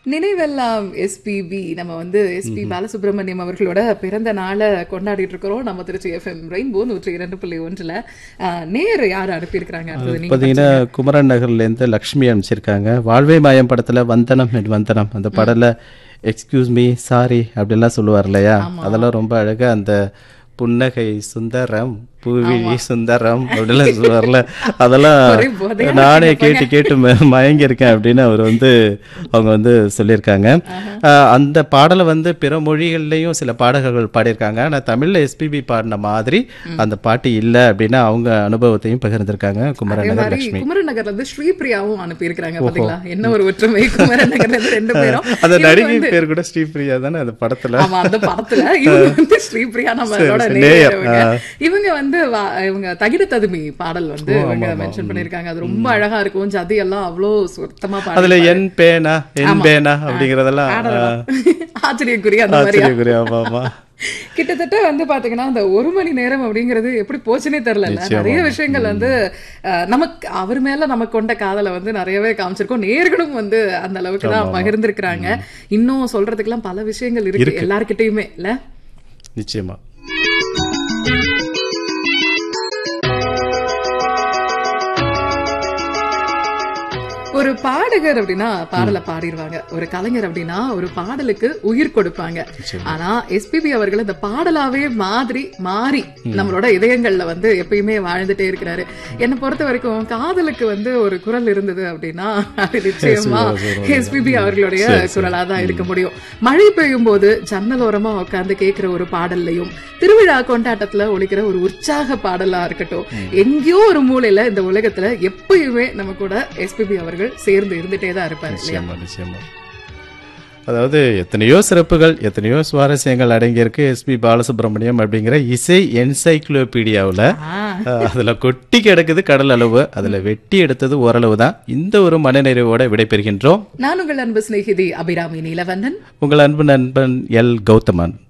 நினைவெல்லாம் எஸ்பிபி நம்ம வந்து எஸ்பி பாலசுப்ரமணியம் அவர்களோட பிறந்த நாளை கொண்டாடிட்டு இருக்கிறோம் நம்ம திருச்சி எஃப்எம் ரெயின்போ நூற்றி இரண்டு புள்ளி ஒன்றுல அஹ், நேர் யார் அனுப்பியிருக்கிறாங்க அடுத்தது நீங்க பார்த்தீங்கன்னா குமரன் நகர்லேருந்து லக்ஷ்மி அனுப்பிச்சிருக்காங்க வாழ்வே மாயம் படத்துல வந்தனம் என் வந்தனம் அந்த படல எக்ஸ்கியூஸ் மீ சாரி அப்படிலாம் சொல்லுவார் இல்லையா அதெல்லாம் ரொம்ப அழகா அந்த புன்னகை சுந்தரம் பூவிழி சுந்தரம் அப்படிலாம் சொல்லுவார்ல அதெல்லாம் ஒரே போதையா நானே கேட்டு கேட்டு ம- மயங்கி இருக்கேன் அப்படின்னு அவர் வந்து அவங்க வந்து சொல்லியிருக்காங்க ஆஹ் அந்த பாடலை வந்து பிற மொழிகள்லையும் சில பாடகர்கள் பாடியிருக்காங்க ஆனா தமிழ்ல எஸ்பிபி பாடின மாதிரி அந்த பாட்டு இல்லை அப்படின்னு அவங்க அனுபவத்தையும் பகிர்ந்திருக்காங்க அதே குமரநகர் மாதிரி லட்சுமி குமரன் நகர்ல இருந்து ஸ்ரீபிரியாவும் அனுப்பியிருக்கிறாங்க பாத்தீங்களா என்ன ஒரு ஒற்றுமை குமரன் நகர்ல இருந்து ரெண்டு பேரும் அந்த இவங்க நடிகை வந்து- பேர் கூட ஸ்ரீபிரியா தானே அந்த படத்துல ஆமா அந்த படத்துல இவங்க வந்து ஸ்ரீபிரியா நம்மளோட சரி, நேயர் நேயர், இவங்க. ஆ. இவங்க வந்து வா- இவங்க தகிட ததுமி பாடல் வந்து இவங்க மென்ஷன் பண்ணிருக்காங்க அது ரொம்ப அழகா இருக்கும் ஜதி எல்லாம் அவ்வளோ சுத்தமா பாடி அதுல என் பேனா என் பேனா அப்படிங்கறதெல்லாம் ஆச்சரியக்குரிய அந்த மாதிரி ஆச்சரியக்குரிய ஆமா ஆமா கிட்டத்தட்ட வந்து பாத்தீங்கன்னா அந்த ஒரு மணி நேரம் அப்படிங்கிறது எப்படி போச்சுனே தெரியல நிறைய விஷயங்கள் வந்து அஹ், நமக்கு அவர் மேல நமக்கு கொண்ட காதலை வந்து நிறையவே காமிச்சிருக்கோம் நேர்களும் வந்து அந்த அளவுக்கு தான் பகிர்ந்திருக்கிறாங்க இன்னும் சொல்றதுக்கெல்லாம் பல விஷயங்கள் இருக்கு எல்லார்கிட்டயுமே இல்ல நிச்சயமா ஒரு பாடகர் அப்படின்னா பாடலை பாடிடுவாங்க ஒரு கலைஞர் அப்படின்னா ஒரு பாடலுக்கு உயிர் கொடுப்பாங்க ஆனா எஸ்பிபி அவர்கள் இந்த பாடலாவே மாதிரி மாறி நம்மளோட இதயங்கள்ல வந்து எப்பயுமே வாழ்ந்துட்டே இருக்கிறாரு என்னை பொறுத்த வரைக்கும் காதலுக்கு வந்து ஒரு குரல் இருந்தது அப்படின்னா அது நிச்சயமா எஸ்பிபி அவர்களுடைய குரலா தான் இருக்க முடியும் மழை பெய்யும் போது ஜன்னலோரமா உட்கார்ந்து கேட்கிற ஒரு பாடல்லையும் திருவிழா கொண்டாட்டத்துல ஒலிக்கிற ஒரு உற்சாக பாடலா இருக்கட்டும் எங்கேயோ ஒரு மூலையில இந்த உலகத்துல எப்பயுமே நம்ம கூட எஸ்பிபி அவர்கள் சேர்ந்து இருந்துட்டே தான் இருப்பாரு இல்லையா நிச்சயமா நிச்சயமா அதாவது எத்தனையோ சிறப்புகள் எத்தனையோ சுவாரஸ்யங்கள் அடங்கியிருக்கு எஸ்பி பாலசுப்ரமணியம் அப்படிங்கிற இசை என்சைக்ளோபீடியாவில் அதுல கொட்டி கிடக்குது கடல் அளவு அதுல வெட்டி எடுத்தது ஓரளவு தான் இந்த ஒரு மனநிறைவோட விடைபெறுகின்றோம் நான் உங்கள் அன்பு சிநேகிதி அபிராமி நீலவண்ணன் உங்கள் அன்பு நண்பன் எல் கௌதமன்